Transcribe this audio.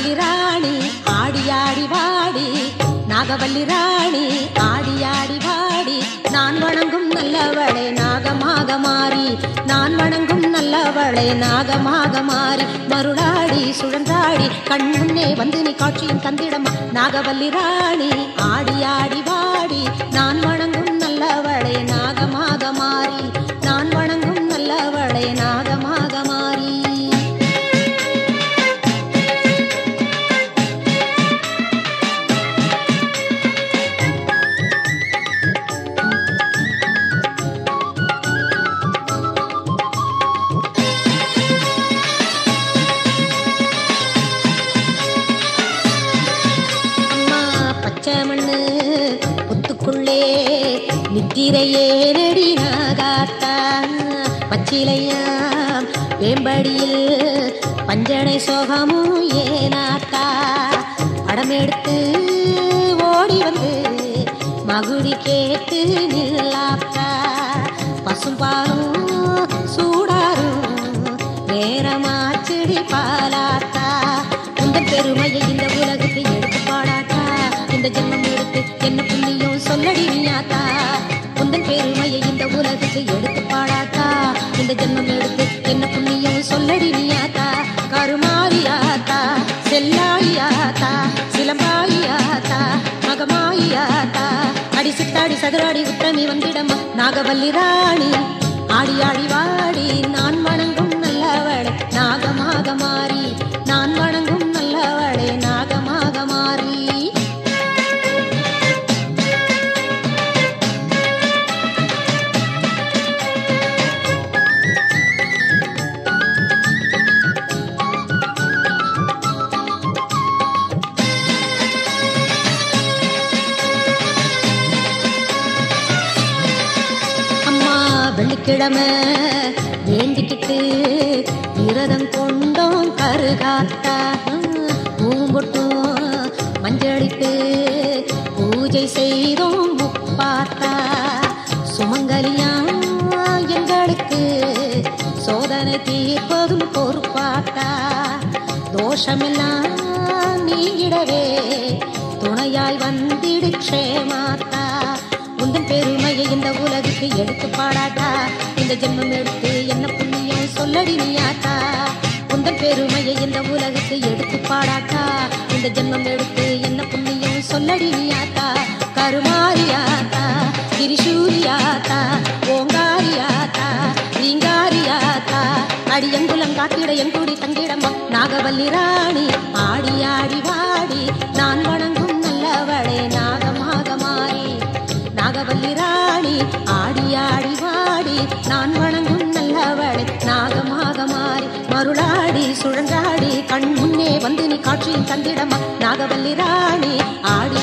நாகவல்லி ராணி ஆடி ஆடி வாடி நாகவல்லி ராணி ஆடி ஆடி வாடி நான் வணங்கும் நல்லவளே நாகமாக மாறி நான் வணங்கும் நல்லவளே நாகமாக மாறி மருளாடி சுழன்றாடி கண் முன்னே வந்து நீ காட்சியும் தந்திடம் நாகவல்லி ராணி ஆடி ஆடி வாடி நான் வணங்கும் நல்லவளே நாகமாக மாறி நான் வணங்கும் நல்லவளே நாகமாக மாறி அம்மா பச்சை மண்ணு புத்துக்குள்ளே நித்திரையே நெடி நாகாத்தா பச்சிலையா வேம்படியில் பஞ்சனை சோகமும் ஏனாத்தா படமெடுத்து ஓடி வந்து மகுடி கேட்டு நில்லாத்தா பசும்பாலும் சூடாரும் நேரமாச்சடி பாலாத்தா உந்தன் பெருமையை இந்த உலகுக்கு எடுத்து பாடாத்தா இந்த ஜென்மம் எடுத்து என்ன புண்ணியம் சொல்லடி நீயாத்தா உந்தன் பெருமையை இந்த உலகுக்கு எடுத்து பாடாத்தா இந்த ஜென்மம் எடுத்து என்ன புண்ணியம் சொல்லடி நீயாத்தா கருமாரியாத்தா செல்லாயியாத்தா சிலம்பாயியாத்தா மகமாயியாத்தா அடி சித்தாடி சதுராடி உத்தமி வந்திடம்மா நாகவல்லி ராணி ஆடி ஆடி வாடி நான் வணங்கும் நல்லவளே நாகமாக மாறி நான் வணங்கும் நல்லவளே நாகமாக மாறி அம்மா வெள்ளிக்கிழமை வேண்டிக்கிட்டு விரதம் கொண்டோம் கருகாத்தா பூம்பொட்டும் மஞ்சளிட்டு பூஜை செய்தோம் முப்பாத்தா சுமங்கலியா எங்களுக்கு சோதனை தீர்ப்பதும் பொறுப்பாத்தா தோஷமெல்லாம் நீங்கிடவே துணையாய் வந்திடு க்ஷேமாத்தா உந்தன் பெருமையை இந்த உலகுக்கு எடுத்து பாடாட்டா இந்த ஜென்மம் எடுத்து என்ன புண்ணியம் சொல்லடி நீயாத்தா உந்தன் பெருமையை இந்த உலகுக்கு எடுத்து பாடாட்டா இந்த ஜென்மம் எடுத்து என்ன புண்ணியம் சொல்லடி நீயாத்தா கருமாரியாத்தா திரிசூரியாத்தா ஓங்காரியாத்தா ரீங்காரியாத்தா அடியங்குலம் காத்திட எங்கூடி தங்கிடம்மா நாகவல்லி ராணி ஆடி ஆடி வாடி நான் வணங்கும் நல்லவளே நாகமாக மாறி நாகவல்லி ராணி ஆடி ஆடி வாடி நான் வணங்கும் நல்லவளே நாகமாக மாறி மருளாடி சுழன்றாடி கண் முன்னே வந்து நீ காட்சியும் தந்திடமா நாகவல்லி ராணி ஆடி